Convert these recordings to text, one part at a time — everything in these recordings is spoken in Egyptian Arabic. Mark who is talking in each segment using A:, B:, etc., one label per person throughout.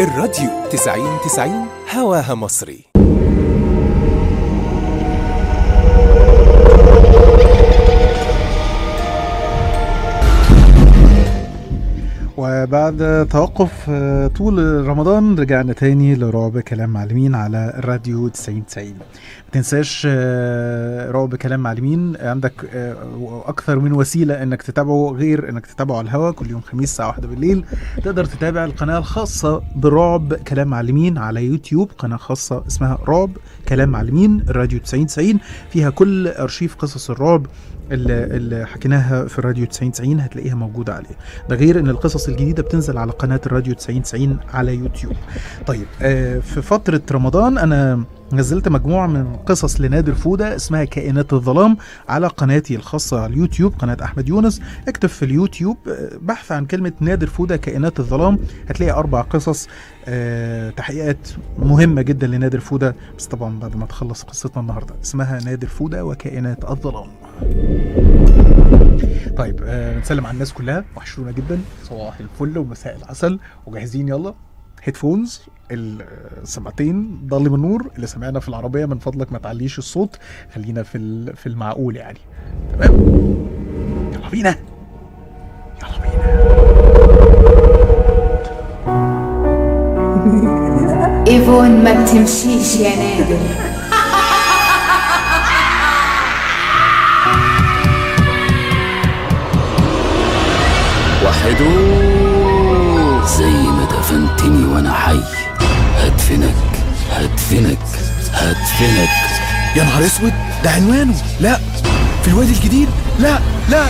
A: الراديو 90 90 هواها مصري
B: وبعد توقف آه، طول رمضان رجعنا تاني لرعب كلام معلمين على الراديو 90 90 ما تنساش آه، رعب كلام معلمين عندك آه، اكثر من وسيله انك تتابعه غير انك تتابعه على الهوا كل يوم خميس الساعه 1 بالليل تقدر تتابع القناه الخاصه برعب كلام معلمين على يوتيوب قناه خاصه اسمها رعب كلام معلمين الراديو 90 90 فيها كل ارشيف قصص الرعب اللي, اللي حكيناها في الراديو 90 90 هتلاقيها موجوده عليه ده غير ان القصص الجديده بتنزل على قناه الراديو 90 90 على يوتيوب طيب آه في فتره رمضان انا نزلت مجموعة من قصص لنادر فودة اسمها كائنات الظلام على قناتي الخاصة على اليوتيوب قناة أحمد يونس اكتب في اليوتيوب آه، بحث عن كلمة نادر فودة كائنات الظلام هتلاقي أربع قصص آه، تحقيقات مهمة جدا لنادر فودة بس طبعا بعد ما تخلص قصتنا النهاردة اسمها نادر فودة وكائنات الظلام طيب آه نسلم على الناس كلها وحشونا جدا صباح الفل ومساء العسل وجاهزين يلا هيدفونز السماعتين ضلم النور اللي سمعنا في العربيه من فضلك ما تعليش الصوت خلينا في ال- في المعقول يعني تمام يلا بينا يلا بينا
C: ايفون ما بتمشيش يا نادر
D: وحدو زي ما دفنتني وانا حي هدفنك هدفنك هدفنك
A: يا نهار اسود ده عنوانه لا في الوادي الجديد لا لا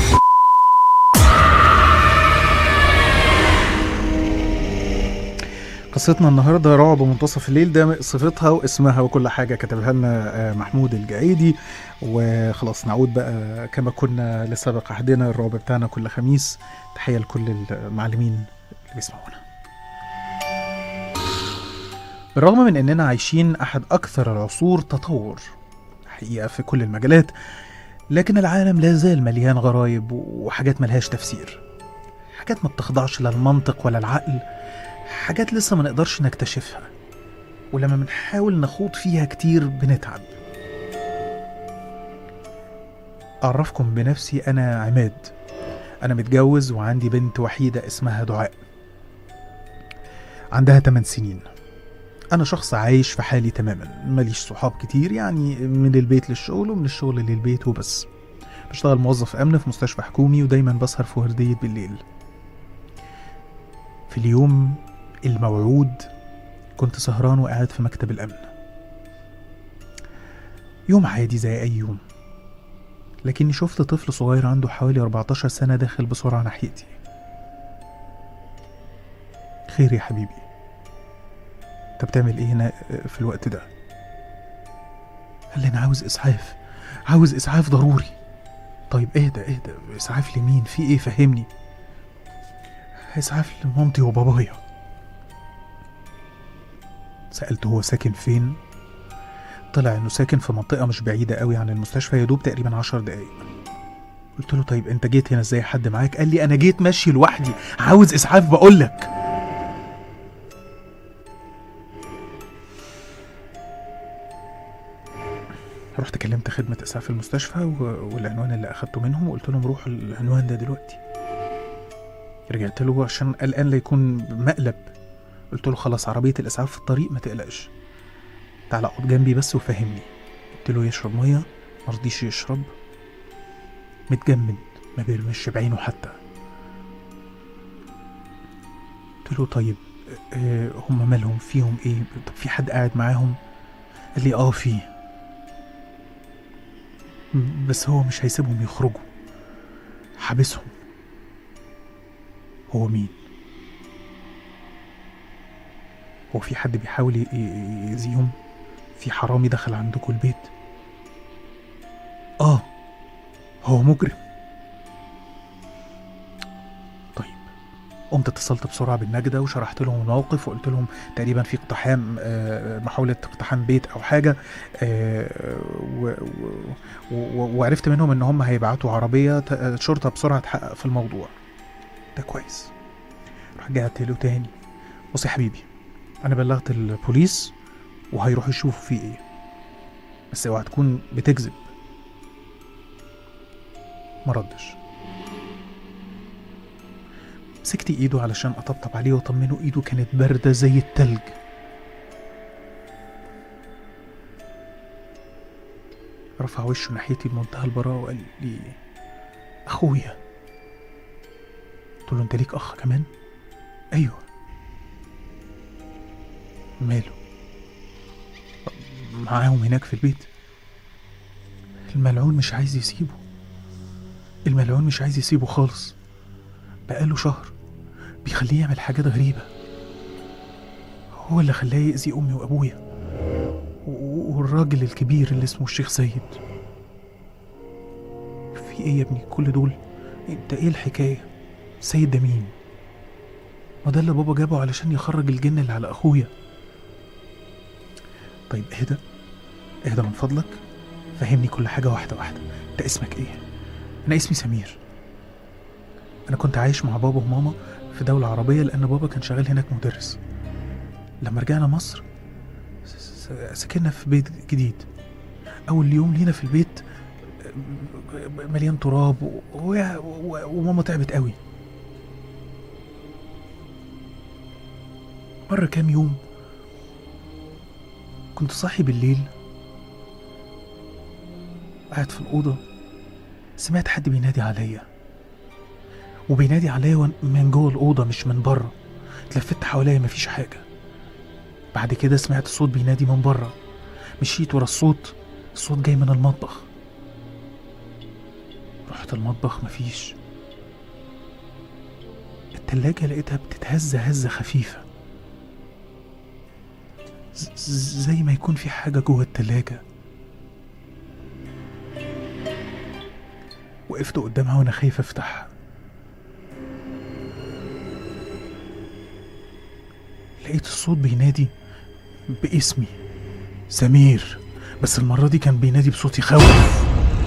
B: قصتنا النهارده رعب منتصف الليل ده صفتها واسمها وكل حاجه كتبها لنا آه، محمود الجعيدي وخلاص نعود بقى كما كنا لسابق عهدنا الرعب بتاعنا كل خميس تحيه لكل المعلمين اللي بيسمعونا بالرغم من اننا عايشين احد اكثر العصور تطور حقيقه في كل المجالات لكن العالم لا زال مليان غرايب وحاجات ملهاش تفسير حاجات ما بتخضعش لا المنطق ولا العقل حاجات لسه ما نقدرش نكتشفها ولما بنحاول نخوض فيها كتير بنتعب أعرفكم بنفسي أنا عماد أنا متجوز وعندي بنت وحيدة اسمها دعاء عندها 8 سنين أنا شخص عايش في حالي تماما ماليش صحاب كتير يعني من البيت للشغل ومن الشغل للبيت وبس بشتغل موظف أمن في مستشفى حكومي ودايما بسهر في وردية بالليل في اليوم الموعود كنت سهران وقاعد في مكتب الأمن يوم عادي زي أي يوم لكني شفت طفل صغير عنده حوالي 14 سنة داخل بسرعة ناحيتي خير يا حبيبي انت بتعمل ايه هنا في الوقت ده قال لي انا عاوز اسعاف عاوز اسعاف ضروري طيب اهدى اهدى اسعاف لمين في ايه فهمني اسعاف لمامتي وبابايا سألته هو ساكن فين طلع انه ساكن في منطقة مش بعيدة قوي عن المستشفى يدوب تقريبا عشر دقايق قلت له طيب انت جيت هنا ازاي حد معاك قال لي انا جيت ماشي لوحدي عاوز اسعاف بقولك رحت كلمت خدمة إسعاف المستشفى و- والعنوان اللي أخدته منهم وقلت لهم روحوا العنوان ده دلوقتي رجعت له عشان قلقان لا يكون مقلب قلت له خلاص عربية الإسعاف في الطريق ما تقلقش تعال اقعد جنبي بس وفهمني قلت له يشرب مية مرضيش يشرب متجمد ما بيرمش بعينه حتى قلت له طيب آه، هم مالهم فيهم ايه طب في حد قاعد معاهم قال لي اه في م- بس هو مش هيسيبهم يخرجوا حابسهم هو مين هو في حد بيحاول ي- ي- يأذيهم في حرامي دخل عندكم البيت اه هو مجرم طيب قمت اتصلت بسرعة بالنجدة وشرحت لهم الموقف وقلت لهم تقريبا في اقتحام آه، محاولة اقتحام بيت أو حاجة آه، و- و- و- وعرفت منهم إن هم هيبعتوا عربية ت- شرطة بسرعة تحقق في الموضوع ده كويس رجعت له تاني بص يا حبيبي انا بلغت البوليس وهيروحوا يشوفوا فيه ايه بس اوعى تكون بتكذب ما ردش مسكت ايده علشان اطبطب عليه واطمنه ايده كانت بارده زي التلج رفع وشه ناحيتي بمنتهى البراءة وقال لي أخويا قلت له أنت ليك أخ كمان؟ أيوه ماله؟ معاهم هناك في البيت الملعون مش عايز يسيبه الملعون مش عايز يسيبه خالص بقاله شهر بيخليه يعمل حاجات غريبة هو اللي خلاه يأذي أمي وأبويا و- والراجل الكبير اللي اسمه الشيخ سيد في ايه يا ابني كل دول انت ايه الحكاية سيد ده مين ما ده اللي بابا جابه علشان يخرج الجن اللي على اخويا طيب اهدى اهدى من فضلك فهمني كل حاجة واحدة واحدة انت اسمك ايه انا اسمي سمير انا كنت عايش مع بابا وماما في دولة عربية لان بابا كان شغال هناك مدرس لما رجعنا مصر س- س- سكننا في بيت جديد اول يوم لينا في البيت مليان تراب و- و- و- وماما تعبت قوي مر كام يوم كنت صاحي بالليل قاعد في الأوضة سمعت حد بينادي عليا وبينادي عليا وأنا من جوه الأوضة مش من بره اتلفت حواليا مفيش حاجة بعد كده سمعت صوت بينادي من بره مشيت ورا الصوت الصوت جاي من المطبخ رحت المطبخ مفيش التلاجة لقيتها بتتهز هزة خفيفة ز- ز- زي ما يكون في حاجة جوه التلاجة وقفت قدامها وانا خايف افتحها لقيت الصوت بينادي باسمي سمير بس المرة دي كان بينادي بصوت يخوف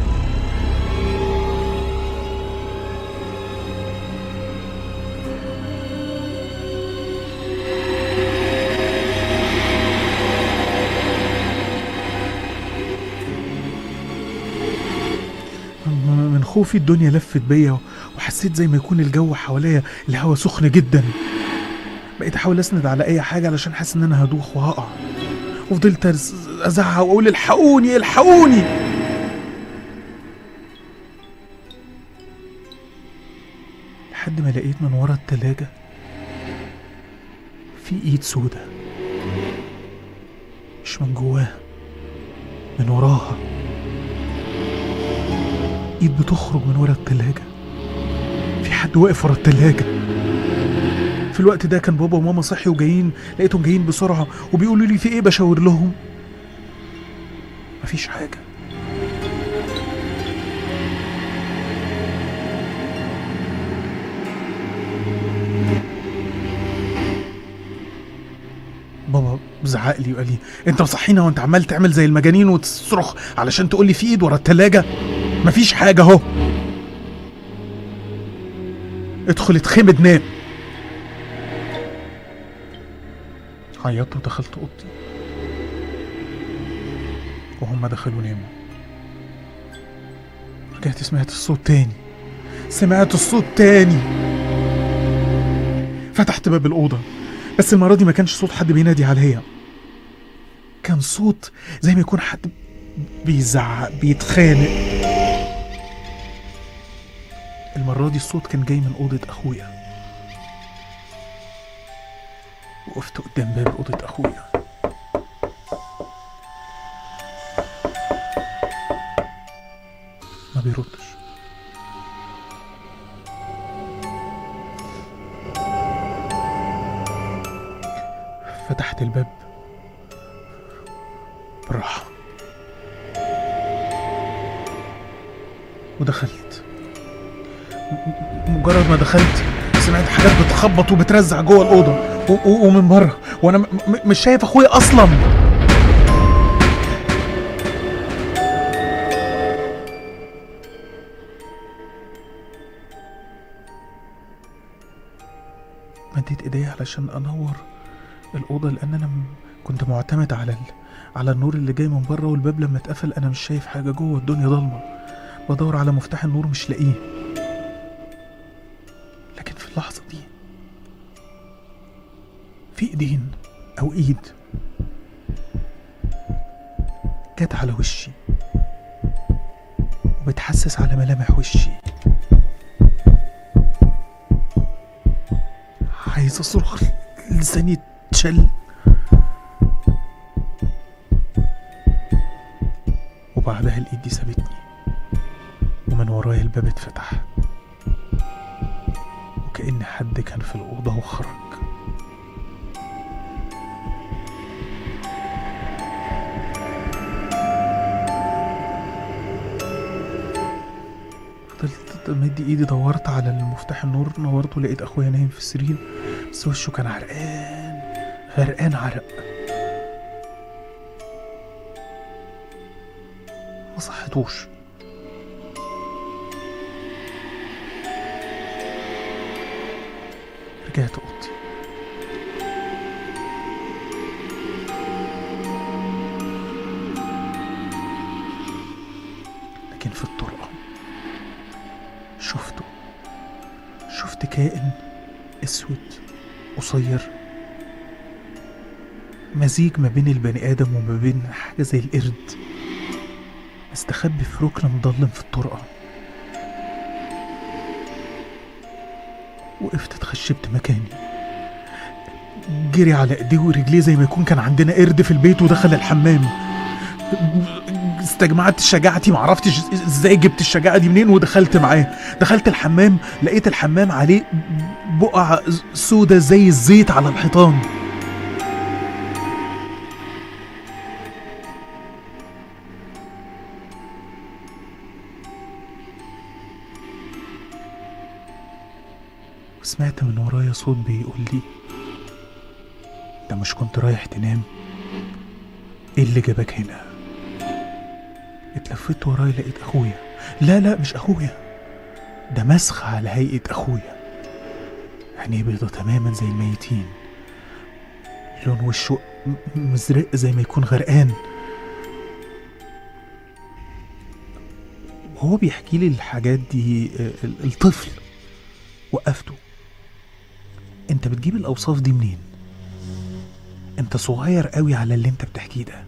B: من خوفي الدنيا لفت بيا وحسيت زي ما يكون الجو حواليا الهوا سخن جدا بقيت احاول اسند على اي حاجه علشان حاسس ان انا هدوخ وهقع وفضلت أز- ازعق واقول الحقوني الحقوني لحد ما لقيت من ورا التلاجة في ايد سودة مش من جواها من وراها ايد بتخرج من ورا التلاجة في حد واقف ورا التلاجة في الوقت ده كان بابا وماما صحي وجايين لقيتهم جايين بسرعة وبيقولوا لي في ايه بشاور لهم مفيش حاجة بابا زعق لي وقال لي انت مصحينا وانت عمال تعمل زي المجانين وتصرخ علشان تقول لي في ايد ورا التلاجة مفيش حاجة اهو ادخل اتخمد نام عيطت ودخلت اوضتي وهم دخلوا ناموا رجعت سمعت الصوت تاني سمعت الصوت تاني فتحت باب الأوضة بس المرة دي ما كانش صوت حد بينادي عليا كان صوت زي ما يكون حد بيزعق بيتخانق المرة دي الصوت كان جاي من أوضة أخويا وقفت قدام باب أوضة أخويا ما بيردش فتحت الباب بالراحة ودخلت م- مجرد ما دخلت سمعت حاجات بتخبط وبترزع جوه الأوضة و- و- ومن بره وأنا م- م- مش شايف أخويا أصلا مديت ايديا علشان انور الاوضه لان انا م- كنت معتمد على ال... على النور اللي جاي من بره والباب لما اتقفل انا مش شايف حاجه جوه الدنيا ضلمه بدور على مفتاح النور مش لاقيه لكن في اللحظه دي في ايدين او ايد جت على وشي وبتحسس على ملامح وشي عايز اصرخ لساني اتشل وبعدها الايد دي سابتني ومن ورايا الباب اتفتح وكأن حد كان في الأوضة وخرج فضلت مدي ايدي دورت على المفتاح النور نورته لقيت اخويا نايم في السرير بس وشه كان عرقان غرقان عرق ما صحتوش رجعت اوضتي لكن في الطرقة شفته شفت كائن اسود قصير مزيج ما بين البني ادم وما بين حاجه زي القرد مستخبي في ركن مضلم في الطرقه وقفت اتخشبت مكاني جري على ايديه ورجليه زي ما يكون كان عندنا قرد في البيت ودخل الحمام استجمعت شجاعتي معرفتش ازاي جبت الشجاعة دي منين ودخلت معاه دخلت الحمام لقيت الحمام عليه بقع سودة زي الزيت على الحيطان وسمعت من ورايا صوت بيقول لي انت مش كنت رايح تنام ايه اللي جابك هنا اتلفت ورايا لقيت اخويا لا لا مش اخويا ده مسخ على هيئة اخويا عينيه بيضة تماما زي الميتين لون وشه م- مزرق زي ما يكون غرقان وهو بيحكي لي الحاجات دي آه، ال- الطفل وقفته انت بتجيب الاوصاف دي منين انت صغير قوي على اللي انت بتحكيه ده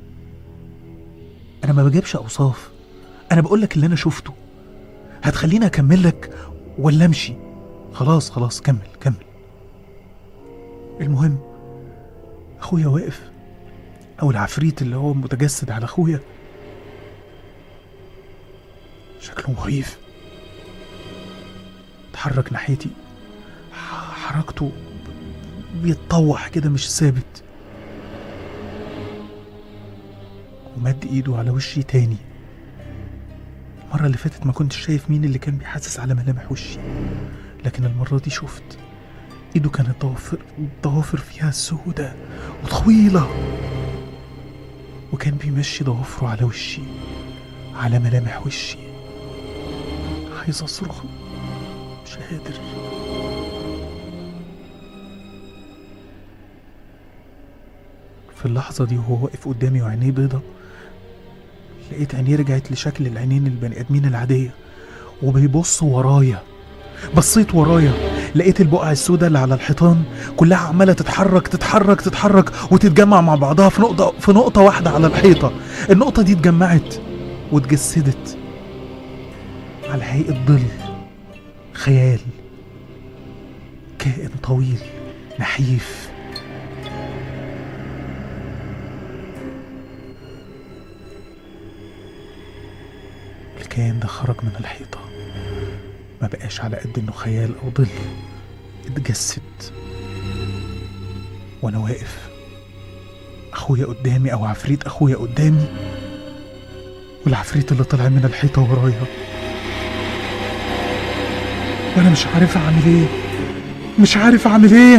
B: انا ما بجيبش اوصاف انا بقول لك اللي انا شفته هتخليني اكمل لك ولا امشي خلاص خلاص كمل كمل المهم اخويا واقف او العفريت اللي هو متجسد على اخويا شكله مخيف اتحرك ناحيتي ح- حركته بيتطوح كده مش ثابت ومد ايده على وشي تاني المرة اللي فاتت ما كنتش شايف مين اللي كان بيحسس على ملامح وشي لكن المرة دي شفت ايده كانت ضوافر ضوافر فيها سودة وطويلة وكان بيمشي ضوافره على وشي على ملامح وشي عايز اصرخ مش قادر في اللحظة دي وهو واقف قدامي وعينيه بيضة لقيت عينيه رجعت لشكل العينين البني آدمين العادية وبيبص ورايا بصيت ورايا لقيت البقع السوداء اللي على الحيطان كلها عمالة تتحرك تتحرك تتحرك وتتجمع مع بعضها في نقطة في نقطة واحدة على الحيطة النقطة دي اتجمعت واتجسدت على هيئة ظل خيال كائن طويل نحيف الكائن ده خرج من الحيطة ما بقاش على قد انه خيال او ظل اتجسد وانا واقف اخويا قدامي او عفريت اخويا قدامي والعفريت اللي طلع من الحيطة ورايا وانا مش عارف اعمل ايه مش عارف اعمل ايه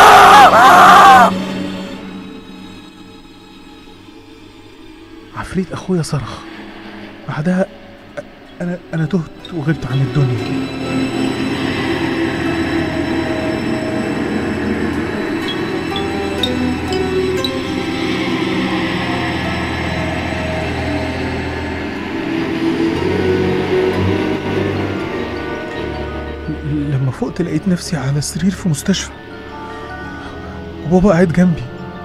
B: عفريت اخويا صرخ بعدها انا انا تهت وغبت عن الدنيا فقت لقيت نفسي على سرير في مستشفى وبابا قاعد جنبي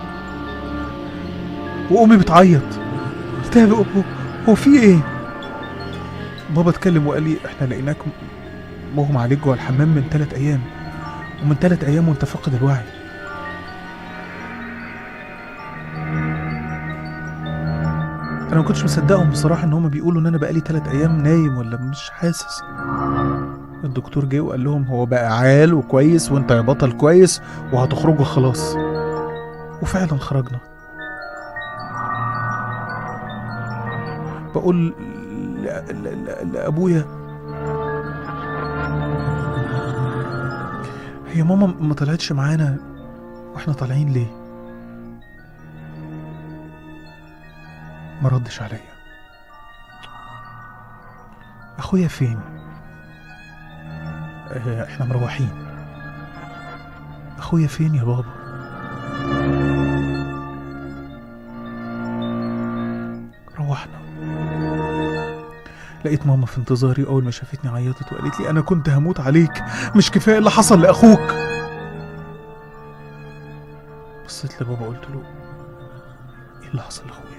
B: وامي بتعيط قلت لها هو- هو في ايه بابا اتكلم وقال لي احنا لقيناك مغمى عليك جوه الحمام من ثلاث ايام ومن ثلاث ايام وانت فاقد الوعي انا ما كنتش مصدقهم بصراحه ان هم بيقولوا ان انا بقالي ثلاث ايام نايم ولا مش حاسس الدكتور جه وقال لهم هو بقى عال وكويس وانت يا بطل كويس وهتخرجوا خلاص وفعلا خرجنا بقول ل- ل- ل- لابويا هي ماما ما طلعتش معانا واحنا طالعين ليه ما ردش عليا اخويا فين آه، احنا مروحين اخويا فين يا بابا روحنا لقيت ماما في انتظاري اول ما شافتني عيطت وقالت لي انا كنت هموت عليك مش كفايه اللي حصل لاخوك بصيت لبابا قلت له ايه اللي حصل لاخويا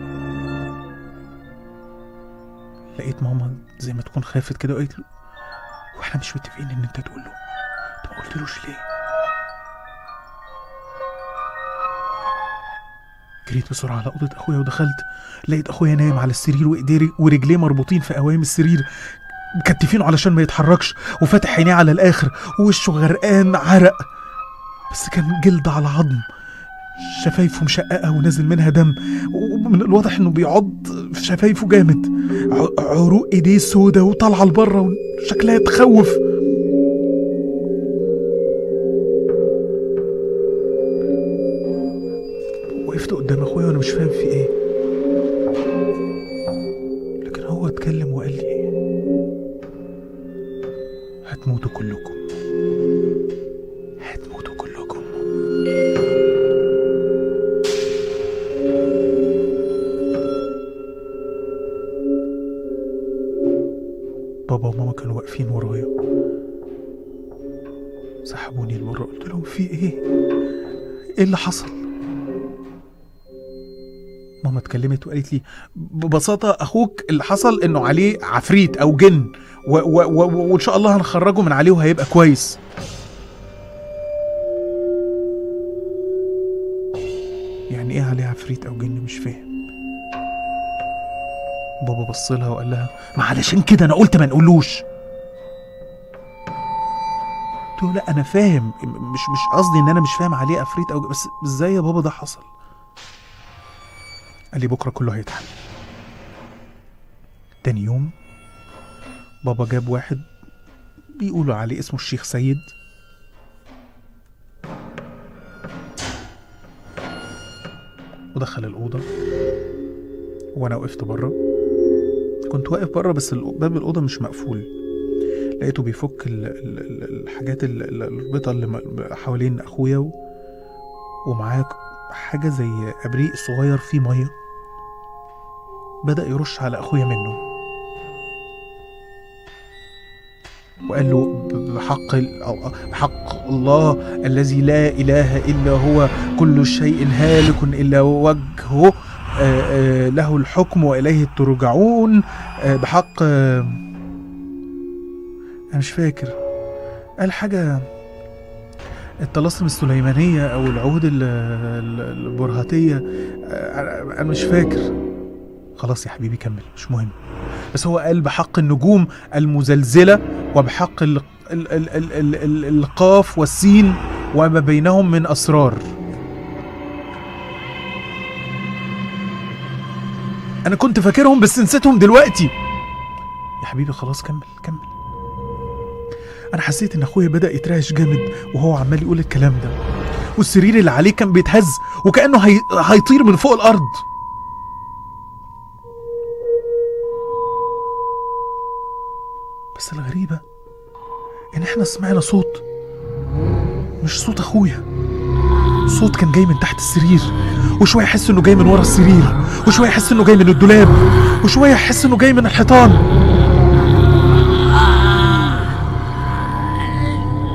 B: لقيت ماما زي ما تكون خافت كده وقالت له واحنا مش متفقين ان انت تقول له انت ما قلتلوش ليه جريت بسرعه على اوضه اخويا ودخلت لقيت اخويا نايم على السرير وايديه ورجليه مربوطين في قوام السرير مكتفينه علشان ما يتحركش وفاتح عينيه على الاخر ووشه غرقان عرق بس كان جلد على عظم شفايفه مشققه ونازل منها دم ومن الواضح انه بيعض في شفايفه جامد ع- عروق ايديه سودة وطالعه لبره وشكلها تخوف وقفت قدام اخويا وانا مش فاهم في ايه لكن هو اتكلم وقال لي هتموتوا كلكم هتموتوا كلكم بابا وماما كانوا واقفين ورايا سحبوني لورا قلت لهم في ايه ايه اللي حصل ماما اتكلمت وقالت لي ببساطة أخوك اللي حصل إنه عليه عفريت أو جن و و و وإن شاء الله هنخرجه من عليه وهيبقى كويس يعني إيه عليه عفريت أو جن مش فاهم بابا بص لها وقال لها ما علشان كده أنا قلت ما نقولوش قلت له لا أنا فاهم مش مش قصدي إن أنا مش فاهم عليه عفريت أو بس إزاي يا بابا ده حصل قال لي بكره كله هيتحل تاني يوم بابا جاب واحد بيقولوا عليه اسمه الشيخ سيد ودخل الأوضة وأنا وقفت بره كنت واقف بره بس ال- باب الأوضة مش مقفول لقيته بيفك ال- ال- ال- الحاجات ال- ال- الربطة اللي م- حوالين أخويا و- ومعاه حاجة زي أبريق صغير فيه مية بدأ يرش على أخويا منه وقال له ب- بحق ال- أو- بحق الله الذي لا إله إلا هو كل شيء هالك إلا وجهه آه، آه، له الحكم وإليه ترجعون آه، بحق آه، أنا مش فاكر قال حاجة الطلاسم السليمانية أو العهود ال- ال- البرهاتية آه، أنا مش فاكر خلاص يا حبيبي كمل مش مهم بس هو قال بحق النجوم المزلزلة وبحق ال ال ال ال ال ال القاف والسين وما بينهم من أسرار أنا كنت فاكرهم بس نسيتهم دلوقتي يا حبيبي خلاص كمل كمل أنا حسيت إن أخويا بدأ يترعش جامد وهو عمال يقول الكلام ده والسرير اللي عليه كان بيتهز وكأنه هي... هيطير من فوق الأرض بس الغريبة إن إحنا سمعنا صوت مش صوت أخويا صوت كان جاي من تحت السرير وشوية أحس إنه جاي من ورا السرير وشوية أحس إنه جاي من الدولاب وشوية أحس إنه جاي من الحيطان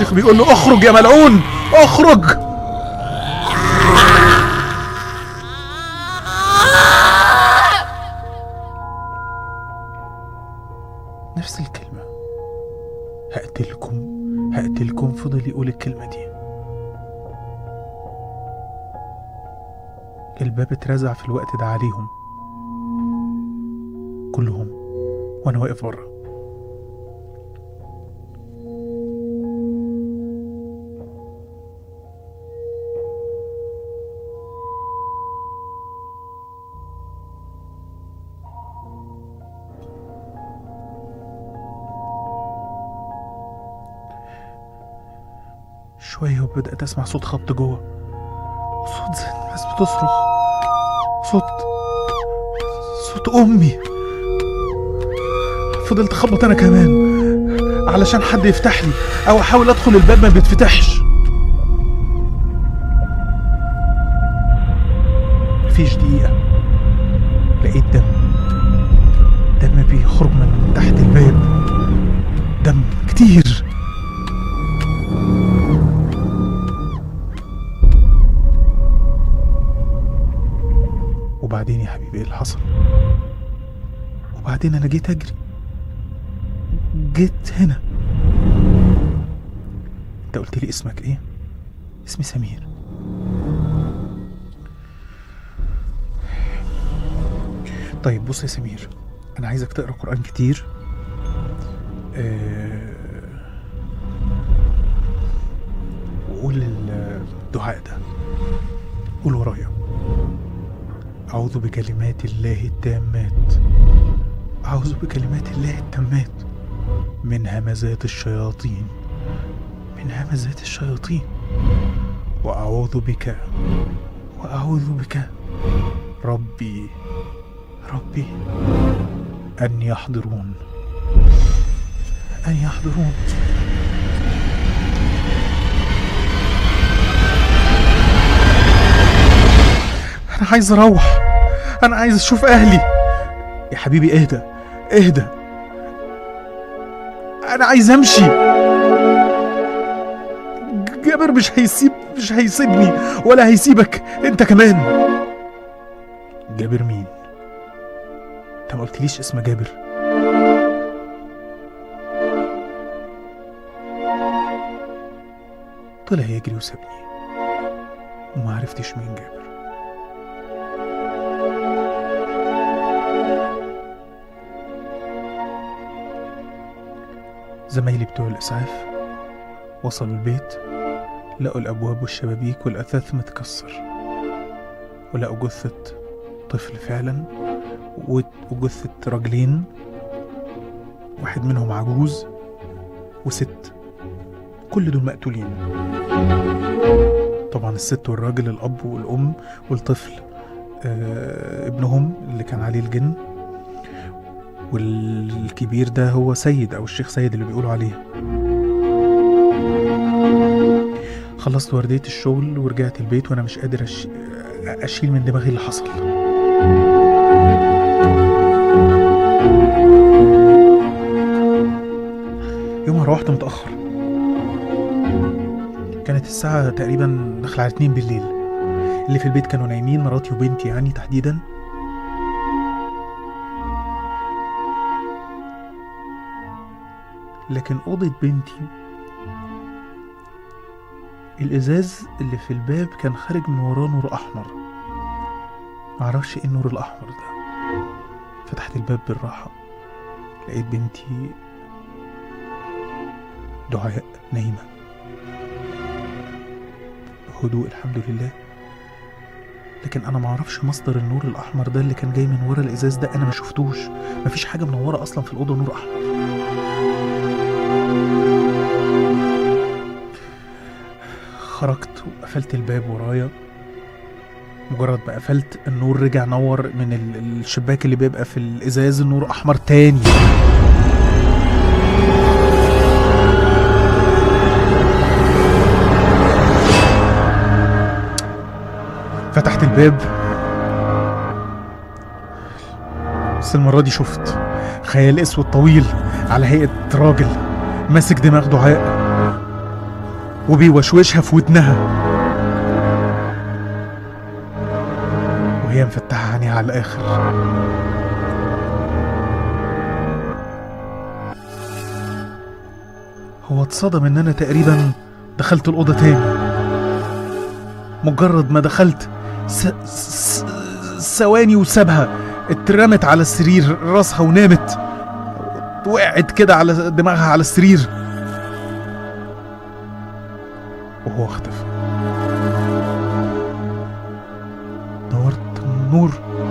B: الشيخ بيقول له اخرج يا ملعون اخرج نفس الكلمة هقتلكم هقتلكم فضل يقول الكلمة دي الباب اترزع في الوقت ده عليهم كلهم وانا واقف بره شوية وبدأت أسمع صوت خبط جوه صوت زي الناس بتصرخ صوت صوت أمي فضلت أخبط أنا كمان علشان حد يفتح لي أو أحاول أدخل الباب ما بيتفتحش مفيش دقيقة لقيت دم دم بيخرج من تحت الباب دم كتير وبعدين يا حبيبي ايه اللي حصل وبعدين انا جيت اجري جيت هنا انت قلت لي اسمك ايه اسمي سمير طيب بص يا سمير انا عايزك تقرا قران كتير آه، وقول الدعاء ده قول ورايا أعوذ بكلمات الله التامات أعوذ بكلمات الله التامات من همزات الشياطين من همزات الشياطين وأعوذ بك وأعوذ بك ربي ربي أن يحضرون أن يحضرون أنا عايز أروح أنا عايز أشوف أهلي يا حبيبي اهدى اهدى أنا عايز أمشي جابر مش هيسيب مش هيسيبني ولا هيسيبك أنت كمان جابر مين؟ أنت ما قلتليش اسم جابر طلع يجري وسابني وما عرفتش مين جابر زمايلي بتوع الإسعاف وصلوا البيت لقوا الأبواب والشبابيك والأثاث متكسر ولقوا جثة طفل فعلا و- وجثة راجلين واحد منهم عجوز وست كل دول مقتولين طبعا الست والراجل الأب والأم والطفل آه ابنهم اللي كان عليه الجن والكبير ده هو سيد او الشيخ سيد اللي بيقولوا عليه خلصت وردية الشغل ورجعت البيت وانا مش قادر أش... اشيل من دماغي اللي حصل يومها روحت متأخر كانت الساعة تقريبا داخلة على اتنين بالليل اللي في البيت كانوا نايمين مراتي وبنتي يعني تحديدا لكن أوضة بنتي الإزاز اللي في الباب كان خارج من وراه نور أحمر معرفش إيه النور الأحمر ده فتحت الباب بالراحة لقيت بنتي دعاء نايمة هدوء الحمد لله لكن انا معرفش مصدر النور الاحمر ده اللي كان جاي من ورا الازاز ده انا ما شفتوش مفيش حاجه منوره اصلا في الاوضه نور احمر خرجت وقفلت الباب ورايا مجرد ما قفلت النور رجع نور من ال- الشباك اللي بيبقى في الازاز النور احمر تاني فتحت الباب بس المرة دي شفت خيال اسود طويل على هيئة راجل ماسك دماغ دعاء وبيوشوشها في ودنها وهي مفتحة عينيها على الآخر هو اتصدم ان انا تقريبا دخلت الأوضة تاني مجرد ما دخلت س... س... ثواني وسابها اترمت على السرير راسها ونامت وقعت كده على دماغها على السرير وهو اختفى دورت النور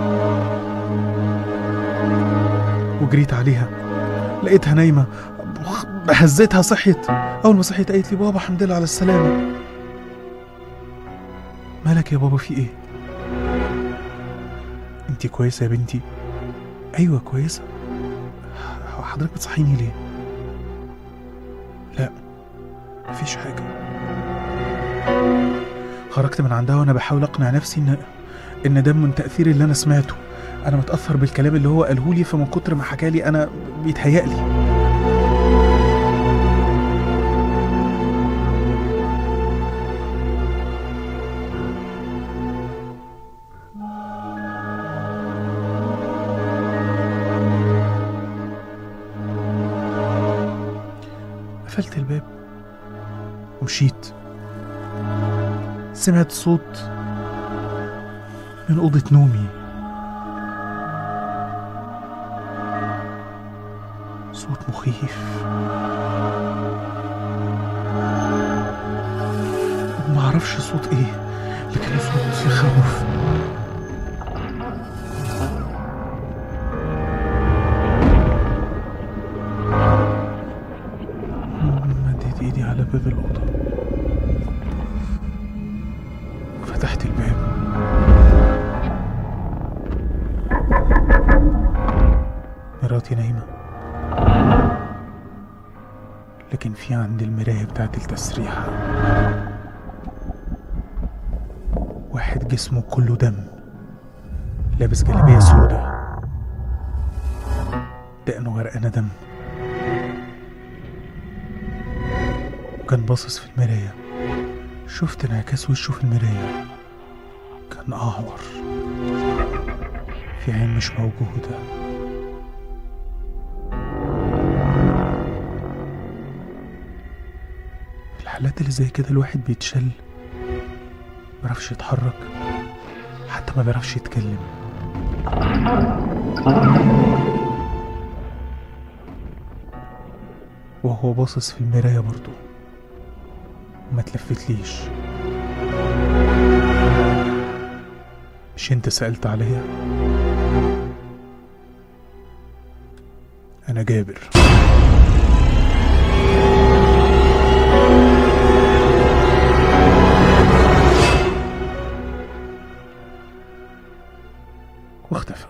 B: وجريت عليها لقيتها نايمة هزيتها صحيت أول ما صحيت قالت لي بابا الحمد لله على السلامة مالك يا بابا في ايه انتي كويسة يا بنتي ايوه كويسة ح- حضرتك بتصحيني ليه لا مفيش حاجة خرجت من عندها وانا بحاول اقنع نفسي ان ان ده من تأثير اللي انا سمعته انا متأثر بالكلام اللي هو قاله لي فمن كتر ما حكالي انا بيتهيألي قفلت الباب ومشيت سمعت صوت من أوضة نومي صوت مخيف ما اعرفش صوت ايه لكن صوت يخوف مديت ايدي على باب الأوضة فتحت الباب مراتي نايمة لكن في عند المراية بتاعت التسريحة واحد جسمه كله دم لابس جلابية سودة دقنه غرقانة دم وكان باصص في المراية شفت انعكاس وشه في المراية كان أعور في عين مش موجودة في الحالات اللي زي كده الواحد بيتشل مبيعرفش يتحرك حتى ما بيعرفش يتكلم وهو باصص في المراية برضو ما تلفتليش مش انت سألت عليا انا جابر واختفى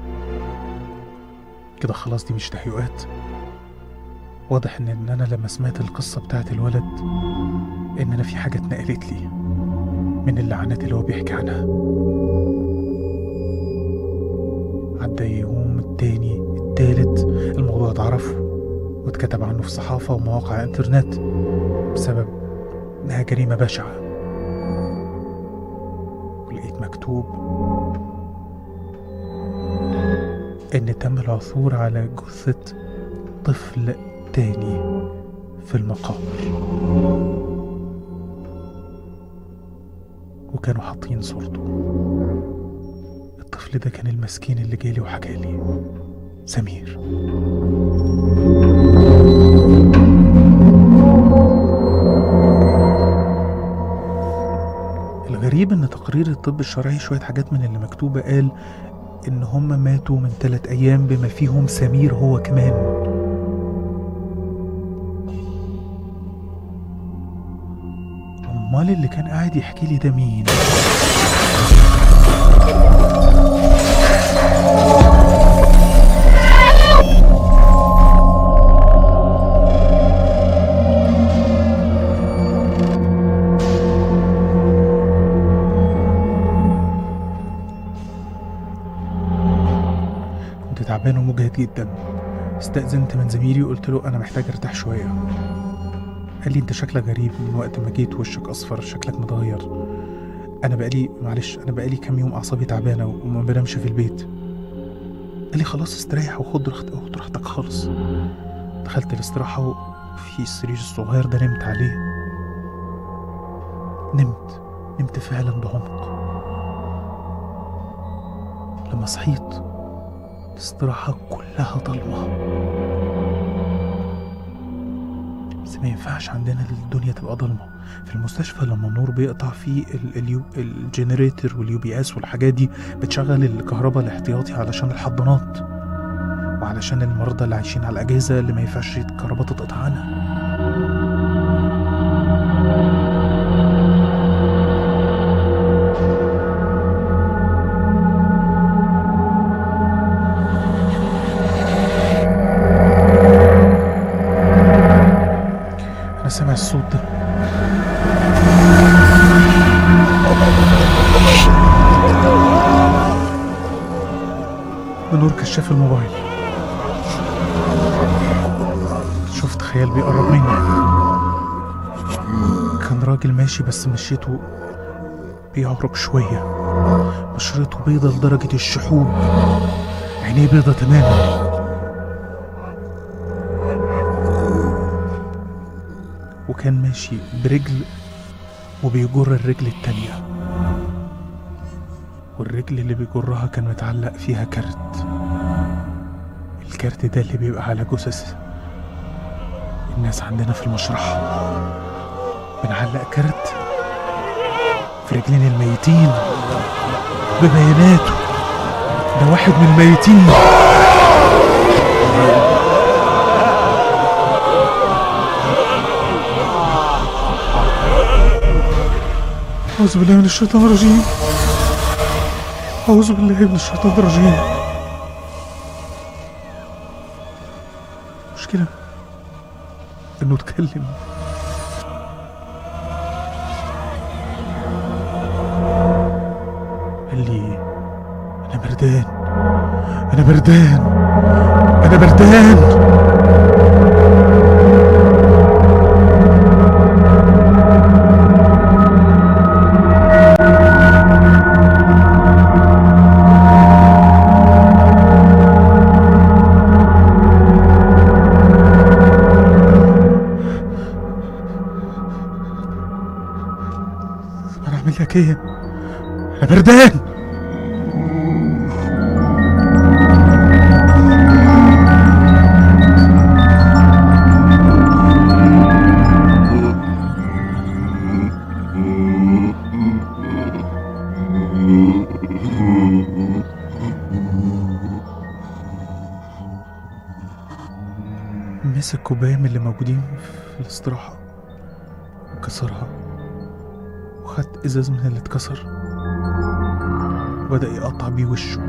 B: كده خلاص دي مش تهيؤات واضح ان ان انا لما سمعت القصة بتاعت الولد ان انا في حاجة اتنقلت لي من اللعنات اللي هو بيحكي عنها عدى يوم التاني التالت الموضوع اتعرف واتكتب عنه في الصحافة ومواقع انترنت بسبب انها جريمة بشعة ولقيت مكتوب ان تم العثور على جثة طفل تاني في المقابر وكانوا حاطين صورته الطفل ده كان المسكين اللي جالي وحكالي سمير الغريب ان تقرير الطب الشرعي شوية حاجات من اللي مكتوبة قال ان هم ماتوا من ثلاث ايام بما فيهم سمير هو كمان امال اللي كان قاعد يحكي لي ده مين كنت تعبان ومجهد جدا استأذنت من زميلي وقلت له أنا محتاج أرتاح شوية قال لي انت شكلك غريب من وقت ما جيت وشك اصفر شكلك متغير انا بقالي معلش انا بقالي كام يوم اعصابي تعبانه وما بنامش في البيت قال لي خلاص استريح وخد راحت- خد راحتك خالص دخلت الاستراحه وفي السرير الصغير ده نمت عليه نمت نمت فعلا بعمق لما صحيت الاستراحة كلها ضلمة بس ما ينفعش عندنا الدنيا تبقى ضلمة في المستشفى لما النور بيقطع في ال- اليو الجنريتور واليو بي اس والحاجات دي بتشغل الكهرباء الاحتياطي علشان الحضانات وعلشان المرضى اللي عايشين على الأجهزة اللي ما ينفعش الكهرباء تتقطع عنها أنا سامع الصوت ده بنور كشاف الموبايل شفت خيال بيقرب مني كان راجل ماشي بس مشيته بيعرج شوية بشرته بيضة لدرجة الشحوب عينيه بيضة تماما وكان ماشي برجل وبيجر الرجل التانية والرجل اللي بيجرها كان متعلق فيها كارت الكارت ده اللي بيبقى على جثث الناس عندنا في المشرحة بنعلق كارت في رجلين الميتين ببياناته ده واحد من الميتين أعوذ بالله من الشيطان الرجيم أعوذ بالله من الشيطان الرجيم مشكلة إنه اتكلم قال لي أنا بردان أنا بردان أنا بردان أنا أعمل لك إيه؟ أنا بردان مسك كوباية من اللي موجودين في الاستراحة وكسرها وخد ازاز من اللي اتكسر وبدأ يقطع بيه وشه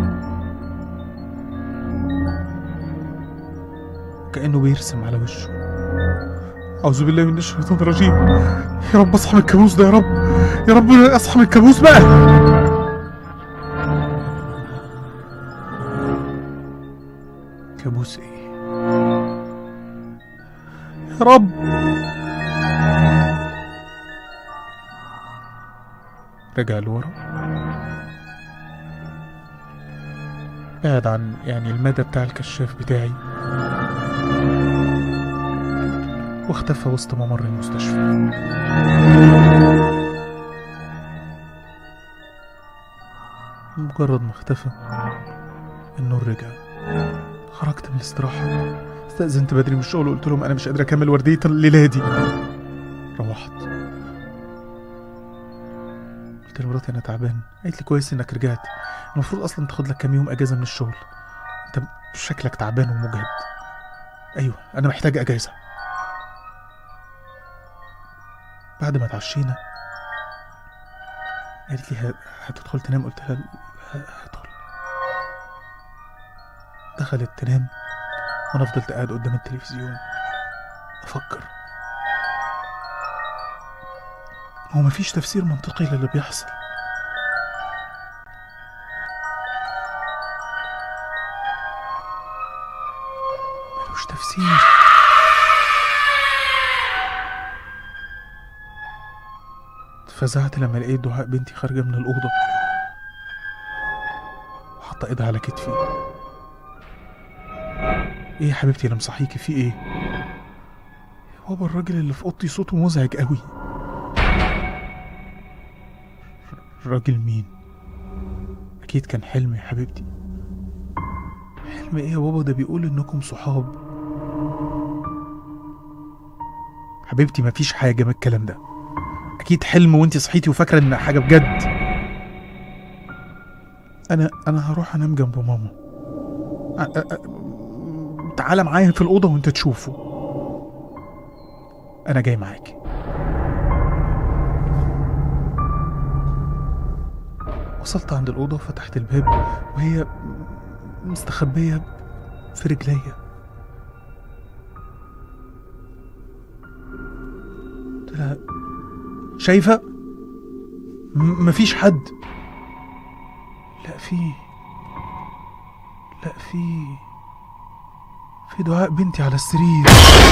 B: كأنه بيرسم على وشه أعوذ بالله من الشيطان الرجيم يا رب اصحى من الكابوس ده يا رب يا رب اصحى من الكابوس بقى كابوس ايه يا رب رجع لورا بعد عن يعني المدى بتاع الكشاف بتاعي واختفى وسط ممر المستشفى مجرد ما اختفى النور رجع خرجت من الاستراحة استأذنت بدري من الشغل وقلت لهم أنا مش قادر أكمل وردية الليلة دي روحت قلت لمراتي أنا تعبان قالت لي كويس إنك رجعت المفروض أصلا تاخد لك كام يوم أجازة من الشغل أنت شكلك تعبان ومجهد أيوه أنا محتاج أجازة بعد ما اتعشينا قالت لي ه- هتدخل تنام قلت لها ه- هدخل دخلت تنام وانا فضلت قاعد قدام التلفزيون افكر هو مفيش تفسير منطقي للي بيحصل ملوش تفسير اتفزعت لما لقيت دعاء بنتي خارجة من الأوضة وحاطة ايدها على كتفي ايه يا حبيبتي انا مصحيكي في ايه يا بابا الراجل اللي في اوضتي صوته مزعج قوي راجل مين اكيد كان حلم يا حبيبتي حلم ايه يا بابا ده بيقول انكم صحاب حبيبتي مفيش حاجة من الكلام ده أكيد حلم وأنت صحيتي وفاكرة إن حاجة بجد أنا أنا هروح أنام جنب ماما أ- أ- أ- تعالى معايا في الأوضة وأنت تشوفه أنا جاي معاكي وصلت عند الأوضة وفتحت الباب وهي مستخبية في رجليا قلت لها شايفة؟ م- مفيش حد لا في لا في في دعاء بنتي على السرير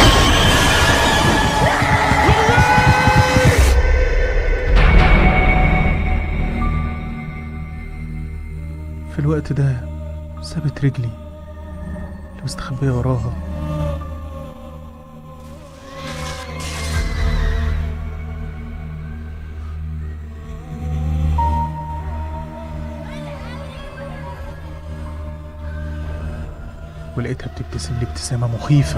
B: في الوقت ده سابت رجلي اللي مستخبية وراها ولقيتها بتبتسم لي ابتسامة مخيفة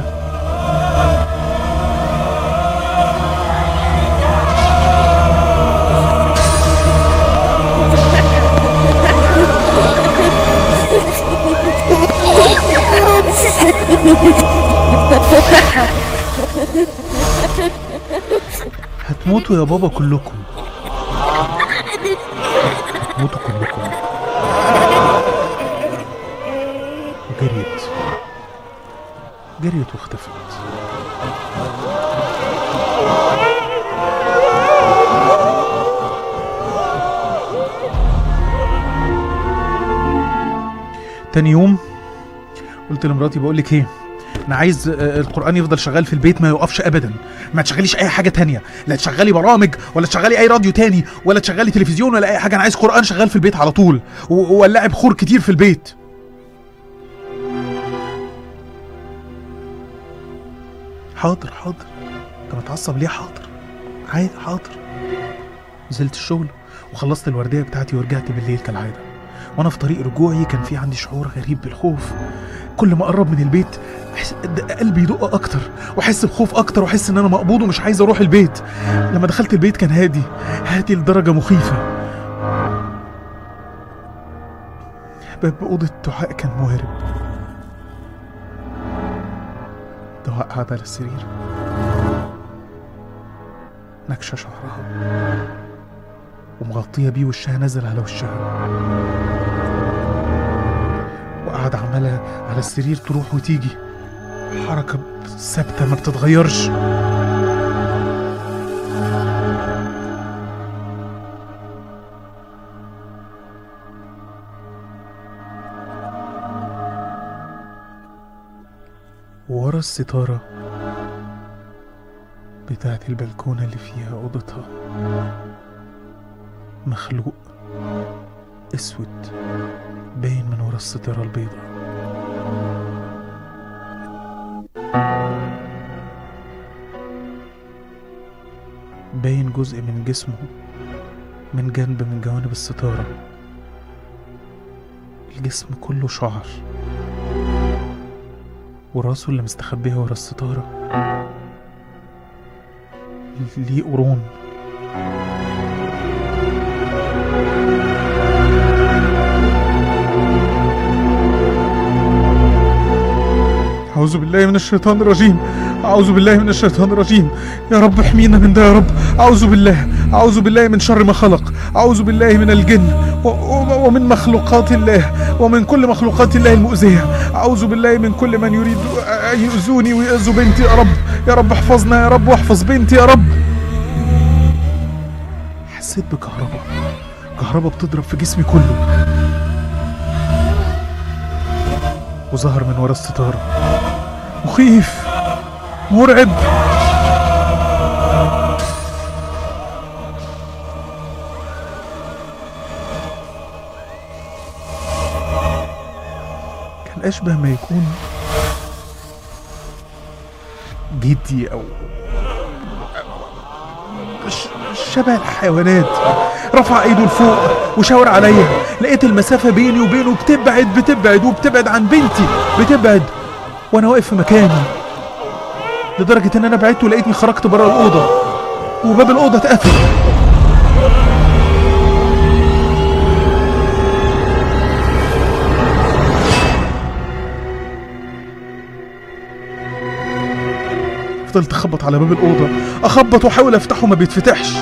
B: هتموتوا يا بابا كلكم هتموتوا كلكم وجريت جريت واختفت تاني يوم قلت لمراتي بقول لك ايه انا عايز آه، القران يفضل شغال في البيت ما يوقفش ابدا ما تشغليش اي حاجه تانية لا تشغلي برامج ولا تشغلي اي راديو تاني ولا تشغلي تلفزيون ولا اي حاجه انا عايز قران شغال في البيت على طول و- وولعي بخور كتير في البيت حاضر حاضر انت متعصب ليه حاضر عادي حاضر نزلت الشغل وخلصت الورديه بتاعتي ورجعت بالليل كالعاده وانا في طريق رجوعي كان في عندي شعور غريب بالخوف كل ما اقرب من البيت أحس د- قلبي يدق اكتر واحس بخوف اكتر واحس ان انا مقبوض ومش عايز اروح البيت لما دخلت البيت كان هادي هادي لدرجه مخيفه باب اوضه دعاء كان مهرب دعاء قاعده على السرير نكشه شعرها ومغطيه بيه وشها نزل على وشها وقعد عمالة على السرير تروح وتيجي حركة ثابتة ما بتتغيرش ورا الستارة بتاعت البلكونة اللي فيها أوضتها مخلوق اسود باين من ورا الستارة البيضاء باين جزء من جسمه من جنب من جوانب الستارة الجسم كله شعر وراسه اللي مستخبية ورا الستارة ليه قرون أعوذ بالله من الشيطان الرجيم أعوذ بالله من الشيطان الرجيم يا رب احمينا من ده يا رب أعوذ بالله أعوذ بالله من شر ما خلق أعوذ بالله من الجن و- و- ومن مخلوقات الله ومن كل مخلوقات الله المؤذية أعوذ بالله من كل من يريد أن يؤذوني ويؤذوا بنتي يا رب يا رب احفظنا يا رب واحفظ بنتي يا رب حسيت بكهرباء كهرباء بتضرب في جسمي كله وظهر من ورا الستارة مخيف مرعب اشبه ما يكون جدي او ش- شبه الحيوانات رفع ايده لفوق وشاور عليا لقيت المسافة بيني وبينه بتبعد بتبعد وبتبعد عن بنتي بتبعد وانا واقف في مكاني لدرجة ان انا بعدت ولقيتني خرجت بره الأوضة وباب الأوضة اتقفل فضلت اخبط على باب الأوضة اخبط واحاول افتحه ما بيتفتحش